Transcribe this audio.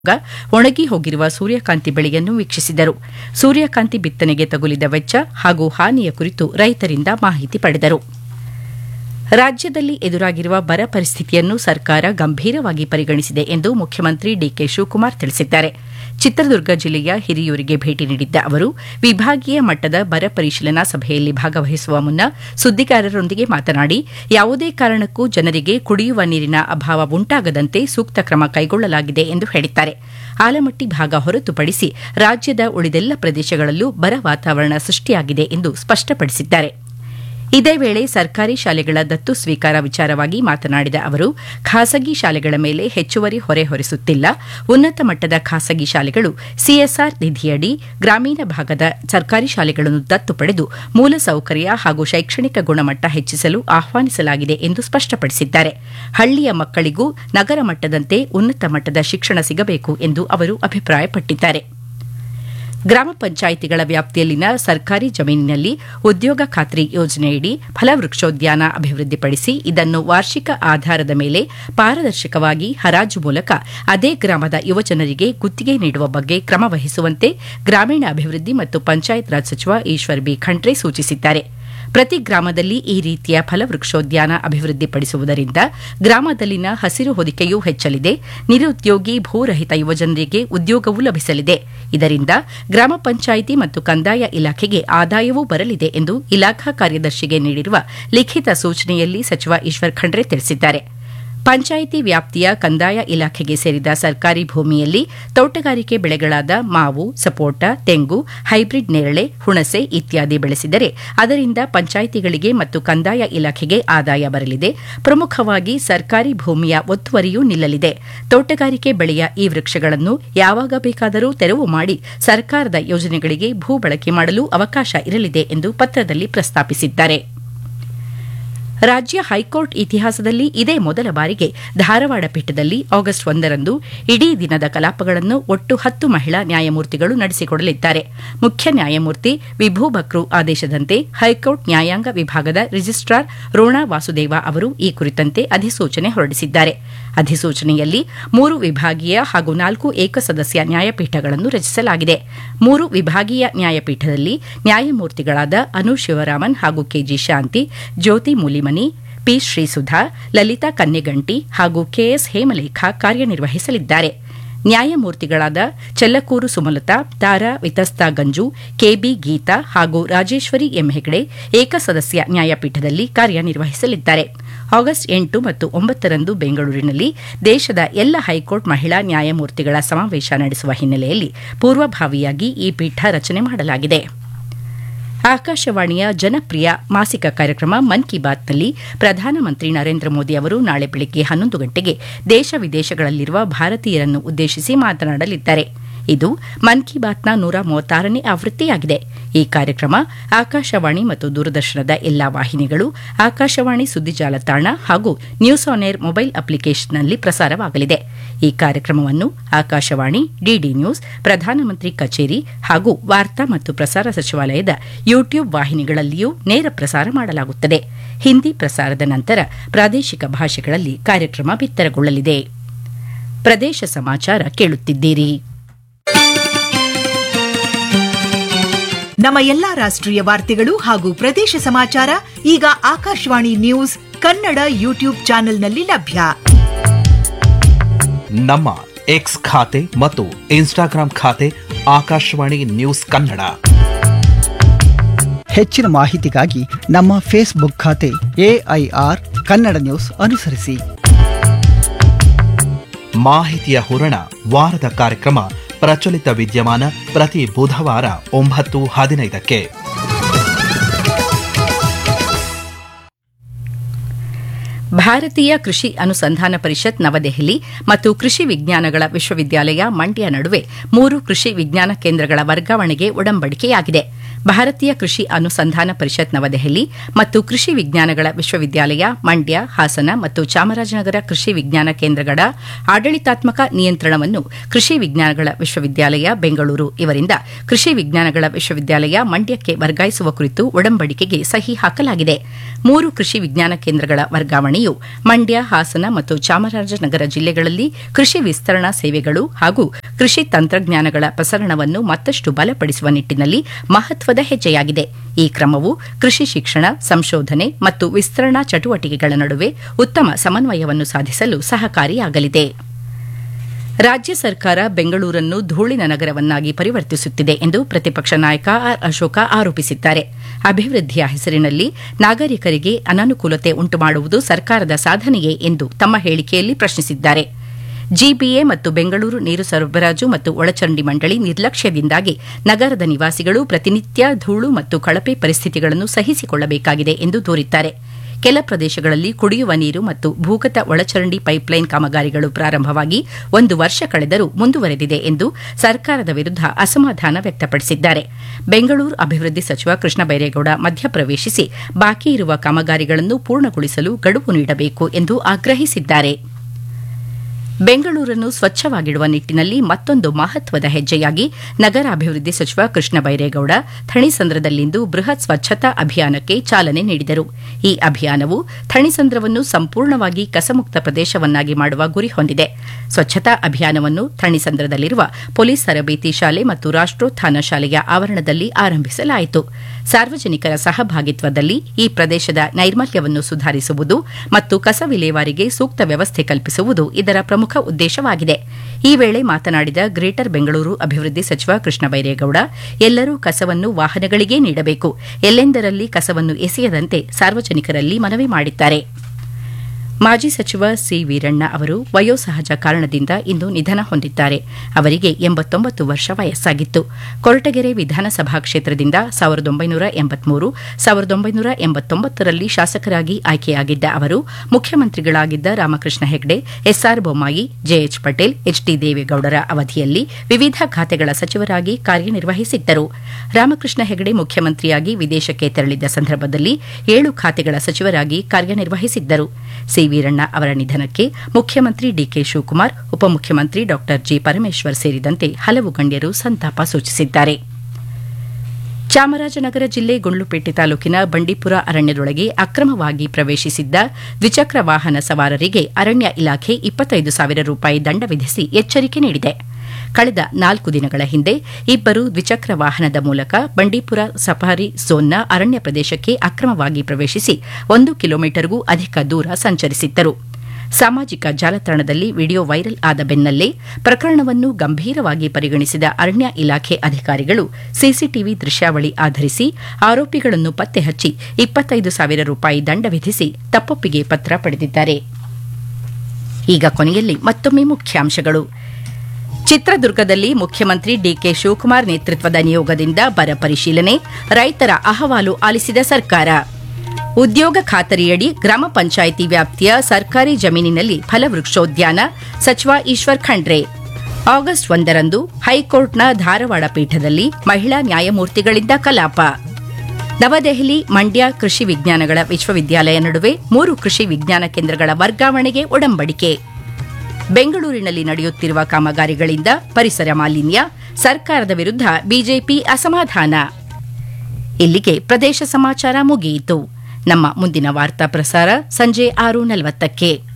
ಒಣಗಿ ಹೋಗಿರುವ ಸೂರ್ಯಕಾಂತಿ ಬೆಳೆಯನ್ನು ವೀಕ್ಷಿಸಿದರು ಸೂರ್ಯಕಾಂತಿ ಬಿತ್ತನೆಗೆ ತಗುಲಿದ ವೆಚ್ಚ ಹಾಗೂ ಹಾನಿಯ ಕುರಿತು ರೈತರಿಂದ ಮಾಹಿತಿ ಪಡೆದರು ರಾಜ್ಯದಲ್ಲಿ ಎದುರಾಗಿರುವ ಬರ ಪರಿಸ್ಥಿತಿಯನ್ನು ಸರ್ಕಾರ ಗಂಭೀರವಾಗಿ ಪರಿಗಣಿಸಿದೆ ಎಂದು ಮುಖ್ಯಮಂತ್ರಿ ಡಿಕೆ ಶಿವಕುಮಾರ್ ತಿಳಿಸಿದ್ದಾರೆ ಚಿತ್ರದುರ್ಗ ಜಿಲ್ಲೆಯ ಹಿರಿಯೂರಿಗೆ ಭೇಟಿ ನೀಡಿದ್ದ ಅವರು ವಿಭಾಗೀಯ ಮಟ್ಟದ ಬರ ಪರಿಶೀಲನಾ ಸಭೆಯಲ್ಲಿ ಭಾಗವಹಿಸುವ ಮುನ್ನ ಸುದ್ದಿಗಾರರೊಂದಿಗೆ ಮಾತನಾಡಿ ಯಾವುದೇ ಕಾರಣಕ್ಕೂ ಜನರಿಗೆ ಕುಡಿಯುವ ನೀರಿನ ಅಭಾವ ಉಂಟಾಗದಂತೆ ಸೂಕ್ತ ಕ್ರಮ ಕೈಗೊಳ್ಳಲಾಗಿದೆ ಎಂದು ಹೇಳಿದ್ದಾರೆ ಆಲಮಟ್ಟಿ ಭಾಗ ಹೊರತುಪಡಿಸಿ ರಾಜ್ಯದ ಉಳಿದೆಲ್ಲ ಪ್ರದೇಶಗಳಲ್ಲೂ ಬರ ವಾತಾವರಣ ಸೃಷ್ಟಿಯಾಗಿದೆ ಎಂದು ಸ್ಪಷ್ಟಪಡಿಸಿದ್ದಾರೆ ಇದೇ ವೇಳೆ ಸರ್ಕಾರಿ ಶಾಲೆಗಳ ದತ್ತು ಸ್ವೀಕಾರ ವಿಚಾರವಾಗಿ ಮಾತನಾಡಿದ ಅವರು ಖಾಸಗಿ ಶಾಲೆಗಳ ಮೇಲೆ ಹೆಚ್ಚುವರಿ ಹೊರೆ ಹೊರಿಸುತ್ತಿಲ್ಲ ಉನ್ನತ ಮಟ್ಟದ ಖಾಸಗಿ ಶಾಲೆಗಳು ಸಿಎಸ್ಆರ್ ನಿಧಿಯಡಿ ಗ್ರಾಮೀಣ ಭಾಗದ ಸರ್ಕಾರಿ ಶಾಲೆಗಳನ್ನು ದತ್ತು ಪಡೆದು ಮೂಲಸೌಕರ್ಯ ಹಾಗೂ ಶೈಕ್ಷಣಿಕ ಗುಣಮಟ್ಟ ಹೆಚ್ಚಿಸಲು ಆಹ್ವಾನಿಸಲಾಗಿದೆ ಎಂದು ಸ್ಪಷ್ಟಪಡಿಸಿದ್ದಾರೆ ಹಳ್ಳಿಯ ಮಕ್ಕಳಿಗೂ ನಗರ ಮಟ್ಟದಂತೆ ಉನ್ನತ ಮಟ್ಟದ ಶಿಕ್ಷಣ ಸಿಗಬೇಕು ಎಂದು ಅವರು ಅಭಿಪ್ರಾಯಪಟ್ಟಿದ್ದಾರೆ ಗ್ರಾಮ ಪಂಚಾಯಿತಿಗಳ ವ್ಯಾಪ್ತಿಯಲ್ಲಿನ ಸರ್ಕಾರಿ ಜಮೀನಿನಲ್ಲಿ ಉದ್ಯೋಗ ಖಾತ್ರಿ ಯೋಜನೆಯಡಿ ಫಲವೃಕ್ಷೋದ್ಯಾನ ಅಭಿವೃದ್ಧಿಪಡಿಸಿ ಇದನ್ನು ವಾರ್ಷಿಕ ಆಧಾರದ ಮೇಲೆ ಪಾರದರ್ಶಕವಾಗಿ ಹರಾಜು ಮೂಲಕ ಅದೇ ಗ್ರಾಮದ ಯುವಜನರಿಗೆ ಗುತ್ತಿಗೆ ನೀಡುವ ಬಗ್ಗೆ ಕ್ರಮ ವಹಿಸುವಂತೆ ಗ್ರಾಮೀಣಾಭಿವೃದ್ಧಿ ಮತ್ತು ಪಂಚಾಯತ್ ರಾಜ್ ಸಚಿವ ಈಶ್ವರ್ ಬಿ ಖಂಡ್ರೆ ಸೂಚಿಸಿದ್ದಾರೆ ಪ್ರತಿ ಗ್ರಾಮದಲ್ಲಿ ಈ ರೀತಿಯ ಫಲವೃಕ್ಷೋದ್ಯಾನ ಅಭಿವೃದ್ಧಿಪಡಿಸುವುದರಿಂದ ಗ್ರಾಮದಲ್ಲಿನ ಹಸಿರು ಹೊದಿಕೆಯೂ ಹೆಚ್ಚಲಿದೆ ನಿರುದ್ಯೋಗಿ ಭೂರಹಿತ ಯುವಜನರಿಗೆ ಉದ್ಯೋಗವೂ ಲಭಿಸಲಿದೆ ಇದರಿಂದ ಗ್ರಾಮ ಪಂಚಾಯಿತಿ ಮತ್ತು ಕಂದಾಯ ಇಲಾಖೆಗೆ ಆದಾಯವೂ ಬರಲಿದೆ ಎಂದು ಇಲಾಖಾ ಕಾರ್ಯದರ್ಶಿಗೆ ನೀಡಿರುವ ಲಿಖಿತ ಸೂಚನೆಯಲ್ಲಿ ಸಚಿವ ಈಶ್ವರ್ ಖಂಡ್ರೆ ತಿಳಿಸಿದ್ದಾರೆ ಪಂಚಾಯಿತಿ ವ್ಯಾಪ್ತಿಯ ಕಂದಾಯ ಇಲಾಖೆಗೆ ಸೇರಿದ ಸರ್ಕಾರಿ ಭೂಮಿಯಲ್ಲಿ ತೋಟಗಾರಿಕೆ ಬೆಳೆಗಳಾದ ಮಾವು ಸಪೋಟ ತೆಂಗು ಹೈಬ್ರಿಡ್ ನೇರಳೆ ಹುಣಸೆ ಇತ್ಯಾದಿ ಬೆಳೆಸಿದರೆ ಅದರಿಂದ ಪಂಚಾಯಿತಿಗಳಿಗೆ ಮತ್ತು ಕಂದಾಯ ಇಲಾಖೆಗೆ ಆದಾಯ ಬರಲಿದೆ ಪ್ರಮುಖವಾಗಿ ಸರ್ಕಾರಿ ಭೂಮಿಯ ಒತ್ತುವರಿಯೂ ನಿಲ್ಲಲಿದೆ ತೋಟಗಾರಿಕೆ ಬೆಳೆಯ ಈ ವೃಕ್ಷಗಳನ್ನು ಯಾವಾಗ ಬೇಕಾದರೂ ತೆರವು ಮಾಡಿ ಸರ್ಕಾರದ ಯೋಜನೆಗಳಿಗೆ ಭೂ ಬಳಕೆ ಮಾಡಲು ಅವಕಾಶ ಇರಲಿದೆ ಎಂದು ಪತ್ರದಲ್ಲಿ ಪ್ರಸ್ತಾಪಿಸಿದ್ದಾರೆ ರಾಜ್ಯ ಹೈಕೋರ್ಟ್ ಇತಿಹಾಸದಲ್ಲಿ ಇದೇ ಮೊದಲ ಬಾರಿಗೆ ಧಾರವಾಡ ಪೀಠದಲ್ಲಿ ಆಗಸ್ಟ್ ಒಂದರಂದು ಇಡೀ ದಿನದ ಕಲಾಪಗಳನ್ನು ಒಟ್ಟು ಹತ್ತು ಮಹಿಳಾ ನ್ಯಾಯಮೂರ್ತಿಗಳು ನಡೆಸಿಕೊಡಲಿದ್ದಾರೆ ಮುಖ್ಯ ನ್ಯಾಯಮೂರ್ತಿ ವಿಭೂ ಬಕ್ರು ಆದೇಶದಂತೆ ಹೈಕೋರ್ಟ್ ನ್ಯಾಯಾಂಗ ವಿಭಾಗದ ರಿಜಿಸ್ಟ್ರಾರ್ ರೋಣಾ ವಾಸುದೇವ ಅವರು ಈ ಕುರಿತಂತೆ ಅಧಿಸೂಚನೆ ಹೊರಡಿಸಿದ್ದಾರೆ ಅಧಿಸೂಚನೆಯಲ್ಲಿ ಮೂರು ವಿಭಾಗೀಯ ಹಾಗೂ ನಾಲ್ಕು ಏಕಸದಸ್ಯ ನ್ಯಾಯಪೀಠಗಳನ್ನು ರಚಿಸಲಾಗಿದೆ ಮೂರು ವಿಭಾಗೀಯ ನ್ಯಾಯಪೀಠದಲ್ಲಿ ನ್ಯಾಯಮೂರ್ತಿಗಳಾದ ಅನು ಶಿವರಾಮನ್ ಹಾಗೂ ಕೆಜಿ ಶಾಂತಿ ಜ್ಯೋತಿ ಮೂಲಿಮನಿ ಪಿ ಶ್ರೀಸುಧಾ ಲಲಿತಾ ಕನ್ನೆಗಂಟಿ ಹಾಗೂ ಕೆಎಸ್ ಹೇಮಲೇಖ ಕಾರ್ಯನಿರ್ವಹಿಸಲಿದ್ದಾರೆ ನ್ಯಾಯಮೂರ್ತಿಗಳಾದ ಚೆಲ್ಲಕೂರು ಸುಮಲತಾ ತಾರಾ ವಿತಸ್ತಾ ಗಂಜು ಕೆಬಿ ಗೀತಾ ಹಾಗೂ ರಾಜೇಶ್ವರಿ ಎಂ ಹೆಗಡೆ ಏಕಸದಸ್ಯ ನ್ಯಾಯಪೀಠದಲ್ಲಿ ಕಾರ್ಯನಿರ್ವಹಿಸಲಿದ್ದಾರೆ ಆಗಸ್ಟ್ ಎಂಟು ಮತ್ತು ಒಂಬತ್ತರಂದು ಬೆಂಗಳೂರಿನಲ್ಲಿ ದೇಶದ ಎಲ್ಲ ಹೈಕೋರ್ಟ್ ಮಹಿಳಾ ನ್ಯಾಯಮೂರ್ತಿಗಳ ಸಮಾವೇಶ ನಡೆಸುವ ಹಿನ್ನೆಲೆಯಲ್ಲಿ ಪೂರ್ವಭಾವಿಯಾಗಿ ಈ ಪೀಠ ರಚನೆ ಮಾಡಲಾಗಿದೆ ಆಕಾಶವಾಣಿಯ ಜನಪ್ರಿಯ ಮಾಸಿಕ ಕಾರ್ಯಕ್ರಮ ಮನ್ ಕಿ ಬಾತ್ನಲ್ಲಿ ಪ್ರಧಾನಮಂತ್ರಿ ನರೇಂದ್ರ ಮೋದಿ ಅವರು ನಾಳೆ ಬೆಳಗ್ಗೆ ಹನ್ನೊಂದು ಗಂಟೆಗೆ ದೇಶ ವಿದೇಶಗಳಲ್ಲಿರುವ ಭಾರತೀಯರನ್ನು ಉದ್ದೇಶಿಸಿ ಮಾತನಾಡಲಿದ್ದಾರೆ ಇದು ಮನ್ ಕಿ ಬಾತ್ನ ನೂರ ಮೂವತ್ತಾರನೇ ಆವೃತ್ತಿಯಾಗಿದೆ ಈ ಕಾರ್ಯಕ್ರಮ ಆಕಾಶವಾಣಿ ಮತ್ತು ದೂರದರ್ಶನದ ಎಲ್ಲಾ ವಾಹಿನಿಗಳು ಆಕಾಶವಾಣಿ ಸುದ್ದಿ ಜಾಲತಾಣ ಹಾಗೂ ನ್ಯೂಸ್ ಆನ್ ಏರ್ ಮೊಬೈಲ್ ಅಪ್ಲಿಕೇಶನ್ನಲ್ಲಿ ಪ್ರಸಾರವಾಗಲಿದೆ ಈ ಕಾರ್ಯಕ್ರಮವನ್ನು ಆಕಾಶವಾಣಿ ಡಿಡಿ ನ್ಯೂಸ್ ಪ್ರಧಾನಮಂತ್ರಿ ಕಚೇರಿ ಹಾಗೂ ವಾರ್ತಾ ಮತ್ತು ಪ್ರಸಾರ ಸಚಿವಾಲಯದ ಯೂಟ್ಯೂಬ್ ವಾಹಿನಿಗಳಲ್ಲಿಯೂ ನೇರ ಪ್ರಸಾರ ಮಾಡಲಾಗುತ್ತದೆ ಹಿಂದಿ ಪ್ರಸಾರದ ನಂತರ ಪ್ರಾದೇಶಿಕ ಭಾಷೆಗಳಲ್ಲಿ ಕಾರ್ಯಕ್ರಮ ಬಿತ್ತರಗೊಳ್ಳಲಿದೆ ಪ್ರದೇಶ ಸಮಾಚಾರ ಕೇಳುತ್ತಿದ್ದೀರಿ ನಮ್ಮ ಎಲ್ಲಾ ರಾಷ್ಟ್ರೀಯ ವಾರ್ತೆಗಳು ಹಾಗೂ ಪ್ರದೇಶ ಸಮಾಚಾರ ಈಗ ಆಕಾಶವಾಣಿ ನ್ಯೂಸ್ ಕನ್ನಡ ಯೂಟ್ಯೂಬ್ ಚಾನೆಲ್ನಲ್ಲಿ ಲಭ್ಯ ನಮ್ಮ ಎಕ್ಸ್ ಖಾತೆ ಮತ್ತು ಇನ್ಸ್ಟಾಗ್ರಾಂ ಖಾತೆ ಆಕಾಶವಾಣಿ ನ್ಯೂಸ್ ಕನ್ನಡ ಹೆಚ್ಚಿನ ಮಾಹಿತಿಗಾಗಿ ನಮ್ಮ ಫೇಸ್ಬುಕ್ ಖಾತೆ ಎಐಆರ್ ಕನ್ನಡ ನ್ಯೂಸ್ ಅನುಸರಿಸಿ ಮಾಹಿತಿಯ ಹೂರಣ ವಾರದ ಕಾರ್ಯಕ್ರಮ ಪ್ರಚಲಿತ ವಿದ್ಯಮಾನ ಪ್ರತಿ ಬುಧವಾರ ಒಂಬತ್ತು ಹದಿನೈದಕ್ಕೆ ಭಾರತೀಯ ಕೃಷಿ ಅನುಸಂಧಾನ ಪರಿಷತ್ ನವದೆಹಲಿ ಮತ್ತು ಕೃಷಿ ವಿಜ್ಞಾನಗಳ ವಿಶ್ವವಿದ್ಯಾಲಯ ಮಂಡ್ಯ ನಡುವೆ ಮೂರು ಕೃಷಿ ವಿಜ್ಞಾನ ಕೇಂದ್ರಗಳ ವರ್ಗಾವಣೆಗೆ ಒಡಂಬಡಿಕೆಯಾಗಿದೆ ಭಾರತೀಯ ಕೃಷಿ ಅನುಸಂಧಾನ ಪರಿಷತ್ ನವದೆಹಲಿ ಮತ್ತು ಕೃಷಿ ವಿಜ್ಞಾನಗಳ ವಿಶ್ವವಿದ್ಯಾಲಯ ಮಂಡ್ಯ ಹಾಸನ ಮತ್ತು ಚಾಮರಾಜನಗರ ಕೃಷಿ ವಿಜ್ಞಾನ ಕೇಂದ್ರಗಳ ಆಡಳಿತಾತ್ಮಕ ನಿಯಂತ್ರಣವನ್ನು ಕೃಷಿ ವಿಜ್ಞಾನಗಳ ವಿಶ್ವವಿದ್ಯಾಲಯ ಬೆಂಗಳೂರು ಇವರಿಂದ ಕೃಷಿ ವಿಜ್ಞಾನಗಳ ವಿಶ್ವವಿದ್ಯಾಲಯ ಮಂಡ್ಯಕ್ಕೆ ವರ್ಗಾಯಿಸುವ ಕುರಿತು ಒಡಂಬಡಿಕೆಗೆ ಸಹಿ ಹಾಕಲಾಗಿದೆ ಮೂರು ಕೃಷಿ ವಿಜ್ಞಾನ ಕೇಂದ್ರಗಳ ವರ್ಗಾವಣೆಯು ಮಂಡ್ಯ ಹಾಸನ ಮತ್ತು ಚಾಮರಾಜನಗರ ಜಿಲ್ಲೆಗಳಲ್ಲಿ ಕೃಷಿ ವಿಸ್ತರಣಾ ಸೇವೆಗಳು ಹಾಗೂ ಕೃಷಿ ತಂತ್ರಜ್ಞಾನಗಳ ಪ್ರಸರಣವನ್ನು ಮತ್ತಷ್ಟು ಬಲಪಡಿಸುವ ನಿಟ್ಟಿನಲ್ಲಿ ಮಹತ್ವದ ಹೆಜ್ಜೆಯಾಗಿದೆ ಈ ಕ್ರಮವು ಕೃಷಿ ಶಿಕ್ಷಣ ಸಂಶೋಧನೆ ಮತ್ತು ವಿಸ್ತರಣಾ ಚಟುವಟಿಕೆಗಳ ನಡುವೆ ಉತ್ತಮ ಸಮನ್ವಯವನ್ನು ಸಾಧಿಸಲು ಸಹಕಾರಿಯಾಗಲಿದೆ ರಾಜ್ಯ ಸರ್ಕಾರ ಬೆಂಗಳೂರನ್ನು ಧೂಳಿನ ನಗರವನ್ನಾಗಿ ಪರಿವರ್ತಿಸುತ್ತಿದೆ ಎಂದು ಪ್ರತಿಪಕ್ಷ ನಾಯಕ ಆರ್ ಅಶೋಕ ಆರೋಪಿಸಿದ್ದಾರೆ ಅಭಿವೃದ್ಧಿಯ ಹೆಸರಿನಲ್ಲಿ ನಾಗರಿಕರಿಗೆ ಅನಾನುಕೂಲತೆ ಉಂಟುಮಾಡುವುದು ಸರ್ಕಾರದ ಸಾಧನೆಯೇ ಎಂದು ತಮ್ಮ ಹೇಳಿಕೆಯಲ್ಲಿ ಪ್ರಶ್ನಿಸಿದ್ದಾರೆ ಜಿಬಿಎ ಮತ್ತು ಬೆಂಗಳೂರು ನೀರು ಸರಬರಾಜು ಮತ್ತು ಒಳಚರಂಡಿ ಮಂಡಳಿ ನಿರ್ಲಕ್ಷ್ಯದಿಂದಾಗಿ ನಗರದ ನಿವಾಸಿಗಳು ಪ್ರತಿನಿತ್ಯ ಧೂಳು ಮತ್ತು ಕಳಪೆ ಪರಿಸ್ಥಿತಿಗಳನ್ನು ಸಹಿಸಿಕೊಳ್ಳಬೇಕಾಗಿದೆ ಎಂದು ದೂರಿದ್ದಾರೆ ಕೆಲ ಪ್ರದೇಶಗಳಲ್ಲಿ ಕುಡಿಯುವ ನೀರು ಮತ್ತು ಭೂಗತ ಒಳಚರಂಡಿ ಪೈಪ್ಲೈನ್ ಕಾಮಗಾರಿಗಳು ಪ್ರಾರಂಭವಾಗಿ ಒಂದು ವರ್ಷ ಕಳೆದರೂ ಮುಂದುವರೆದಿದೆ ಎಂದು ಸರ್ಕಾರದ ವಿರುದ್ಧ ಅಸಮಾಧಾನ ವ್ಯಕ್ತಪಡಿಸಿದ್ದಾರೆ ಬೆಂಗಳೂರು ಅಭಿವೃದ್ಧಿ ಸಚಿವ ಕೃಷ್ಣ ಬೈರೇಗೌಡ ಮಧ್ಯಪ್ರವೇಶಿಸಿ ಬಾಕಿ ಇರುವ ಕಾಮಗಾರಿಗಳನ್ನು ಪೂರ್ಣಗೊಳಿಸಲು ಗಡುವು ನೀಡಬೇಕು ಎಂದು ಆಗ್ರಹಿಸಿದ್ದಾರೆ ಬೆಂಗಳೂರನ್ನು ಸ್ವಚ್ಛವಾಗಿಡುವ ನಿಟ್ಟಿನಲ್ಲಿ ಮತ್ತೊಂದು ಮಹತ್ವದ ಹೆಜ್ಜೆಯಾಗಿ ನಗರಾಭಿವೃದ್ಧಿ ಸಚಿವ ಕೃಷ್ಣ ಬೈರೇಗೌಡ ಥಣಿಸಂದ್ರದಲ್ಲಿಂದು ಬೃಹತ್ ಸ್ವಚ್ಛತಾ ಅಭಿಯಾನಕ್ಕೆ ಚಾಲನೆ ನೀಡಿದರು ಈ ಅಭಿಯಾನವು ಥಣಿಸಂದ್ರವನ್ನು ಸಂಪೂರ್ಣವಾಗಿ ಕಸಮುಕ್ತ ಪ್ರದೇಶವನ್ನಾಗಿ ಮಾಡುವ ಗುರಿ ಹೊಂದಿದೆ ಸ್ವಚ್ಛತಾ ಅಭಿಯಾನವನ್ನು ಥಣಿಸಂದ್ರದಲ್ಲಿರುವ ಪೊಲೀಸ್ ತರಬೇತಿ ಶಾಲೆ ಮತ್ತು ರಾಷ್ಟೋತ್ಥಾನ ಶಾಲೆಯ ಆವರಣದಲ್ಲಿ ಆರಂಭಿಸಲಾಯಿತು ಸಾರ್ವಜನಿಕರ ಸಹಭಾಗಿತ್ವದಲ್ಲಿ ಈ ಪ್ರದೇಶದ ನೈರ್ಮಲ್ಯವನ್ನು ಸುಧಾರಿಸುವುದು ಮತ್ತು ಕಸ ವಿಲೇವಾರಿಗೆ ಸೂಕ್ತ ವ್ಯವಸ್ಥೆ ಕಲ್ಪಿಸುವುದು ಇದರ ಪ್ರಮುಖ ಉದ್ದೇಶವಾಗಿದೆ ಈ ವೇಳೆ ಮಾತನಾಡಿದ ಗ್ರೇಟರ್ ಬೆಂಗಳೂರು ಅಭಿವೃದ್ಧಿ ಸಚಿವ ಕೃಷ್ಣ ಬೈರೇಗೌಡ ಎಲ್ಲರೂ ಕಸವನ್ನು ವಾಹನಗಳಿಗೇ ನೀಡಬೇಕು ಎಲ್ಲೆಂದರಲ್ಲಿ ಕಸವನ್ನು ಎಸೆಯದಂತೆ ಸಾರ್ವಜನಿಕರಲ್ಲಿ ಮನವಿ ಮಾಡಿದ್ದಾರೆ ಮಾಜಿ ಸಚಿವ ಸಿ ವೀರಣ್ಣ ಅವರು ವಯೋಸಹಜ ಕಾರಣದಿಂದ ಇಂದು ನಿಧನ ಹೊಂದಿದ್ದಾರೆ ಅವರಿಗೆ ಎಂಬತ್ತೊಂಬತ್ತು ವರ್ಷ ವಯಸ್ಸಾಗಿತ್ತು ಕೊರಟಗೆರೆ ವಿಧಾನಸಭಾ ಕ್ಷೇತ್ರದಿಂದ ಸಾವಿರದ ಒಂಬೈನೂರ ಎಂಬತ್ಮೂರು ಸಾವಿರದ ಒಂಬೈನೂರ ಎಂಬತ್ತೊಂಬತ್ತರಲ್ಲಿ ಶಾಸಕರಾಗಿ ಆಯ್ಕೆಯಾಗಿದ್ದ ಅವರು ಮುಖ್ಯಮಂತ್ರಿಗಳಾಗಿದ್ದ Ramakrishna Hegde S R Bommai J H Patel H D ದೇವೇಗೌಡರ ಅವಧಿಯಲ್ಲಿ ವಿವಿಧ ಖಾತೆಗಳ ಸಚಿವರಾಗಿ ಕಾರ್ಯನಿರ್ವಹಿಸಿದ್ದರು ರಾಮಕೃಷ್ಣ ಹೆಗಡೆ ಮುಖ್ಯಮಂತ್ರಿಯಾಗಿ ವಿದೇಶಕ್ಕೆ ತೆರಳಿದ್ದ ಸಂದರ್ಭದಲ್ಲಿ ಏಳು ಖಾತೆಗಳ ಸಚಿವರಾಗಿ ಕಾರ್ಯನಿರ್ವಹಿಸಿದ್ದರು ಸಿ ವೀರಣ್ಣ ಅವರ ನಿಧನಕ್ಕೆ ಮುಖ್ಯಮಂತ್ರಿ ಡಿಕೆ ಶಿವಕುಮಾರ್ ಉಪಮುಖ್ಯಮಂತ್ರಿ ಡಾ ಜಿ ಪರಮೇಶ್ವರ್ ಸೇರಿದಂತೆ ಹಲವು ಗಣ್ಯರು ಸಂತಾಪ ಸೂಚಿಸಿದ್ದಾರೆ ಚಾಮರಾಜನಗರ ಜಿಲ್ಲೆ ಗುಂಡ್ಲುಪೇಟೆ ತಾಲೂಕಿನ ಬಂಡೀಪುರ ಅರಣ್ಯದೊಳಗೆ ಅಕ್ರಮವಾಗಿ ಪ್ರವೇಶಿಸಿದ್ದ ದ್ವಿಚಕ್ರ ವಾಹನ ಸವಾರರಿಗೆ ಅರಣ್ಯ ಇಲಾಖೆ ಇಪ್ಪತ್ತೈದು ಸಾವಿರ ರೂಪಾಯಿ ದಂಡ ವಿಧಿಸಿ ಎಚ್ಚರಿಕೆ ನೀಡಿದೆ ಕಳೆದ ನಾಲ್ಕು ದಿನಗಳ ಹಿಂದೆ ಇಬ್ಬರು ದ್ವಿಚಕ್ರ ವಾಹನದ ಮೂಲಕ ಬಂಡೀಪುರ ಸಫಾರಿ ಝೋನ್ನ ಅರಣ್ಯ ಪ್ರದೇಶಕ್ಕೆ ಅಕ್ರಮವಾಗಿ ಪ್ರವೇಶಿಸಿ ಒಂದು ಕಿಲೋಮೀಟರ್ಗೂ ಅಧಿಕ ದೂರ ಸಂಚರಿಸಿದ್ದರು ಸಾಮಾಜಿಕ ಜಾಲತಾಣದಲ್ಲಿ ವಿಡಿಯೋ ವೈರಲ್ ಆದ ಬೆನ್ನಲ್ಲೇ ಪ್ರಕರಣವನ್ನು ಗಂಭೀರವಾಗಿ ಪರಿಗಣಿಸಿದ ಅರಣ್ಯ ಇಲಾಖೆ ಅಧಿಕಾರಿಗಳು ಸಿಸಿಟಿವಿ ದೃಶ್ಯಾವಳಿ ಆಧರಿಸಿ ಆರೋಪಿಗಳನ್ನು ಪತ್ತೆ ಹಚ್ಚಿ ಇಪ್ಪತ್ತೈದು ಸಾವಿರ ರೂಪಾಯಿ ದಂಡ ವಿಧಿಸಿ ತಪ್ಪೊಪ್ಪಿಗೆ ಪತ್ರ ಪಡೆದಿದ್ದಾರೆ ಈಗ ಕೊನೆಯಲ್ಲಿ ಮತ್ತೊಮ್ಮೆ ಮುಖ್ಯಾಂಶಗಳು ಚಿತ್ರದುರ್ಗದಲ್ಲಿ ಮುಖ್ಯಮಂತ್ರಿ ಡಿಕೆ ಶಿವಕುಮಾರ್ ನೇತೃತ್ವದ ನಿಯೋಗದಿಂದ ಬರ ಪರಿಶೀಲನೆ ರೈತರ ಅಹವಾಲು ಆಲಿಸಿದ ಸರ್ಕಾರ ಉದ್ಯೋಗ ಖಾತರಿಯಡಿ ಗ್ರಾಮ ಪಂಚಾಯಿತಿ ವ್ಯಾಪ್ತಿಯ ಸರ್ಕಾರಿ ಜಮೀನಿನಲ್ಲಿ ಫಲವೃಕ್ಷೋದ್ಯಾನ ಸಚಿವ ಈಶ್ವರ್ ಖಂಡ್ರೆ ಆಗಸ್ಟ್ ಒಂದರಂದು ಹೈಕೋರ್ಟ್ನ ಧಾರವಾಡ ಪೀಠದಲ್ಲಿ ಮಹಿಳಾ ನ್ಯಾಯಮೂರ್ತಿಗಳಿಂದ ಕಲಾಪ ನವದೆಹಲಿ ಮಂಡ್ಯ ಕೃಷಿ ವಿಜ್ಞಾನಗಳ ವಿಶ್ವವಿದ್ಯಾಲಯ ನಡುವೆ ಮೂರು ಕೃಷಿ ವಿಜ್ಞಾನ ಕೇಂದ್ರಗಳ ವರ್ಗಾವಣೆಗೆ ಒಡಂಬಡಿಕೆ ಬೆಂಗಳೂರಿನಲ್ಲಿ ನಡೆಯುತ್ತಿರುವ ಕಾಮಗಾರಿಗಳಿಂದ ಪರಿಸರ ಮಾಲಿನ್ಯ ಸರ್ಕಾರದ ವಿರುದ್ಧ ಬಿಜೆಪಿ ಅಸಮಾಧಾನ ಇಲ್ಲಿಗೆ ಪ್ರದೇಶ ಸಮಾಚಾರ ಮುಗಿಯಿತು ನಮ್ಮ ಮುಂದಿನ ವಾರ್ತಾ ಪ್ರಸಾರ ಸಂಜೆ ಆರು ನಲವತ್ತಕ್ಕೆ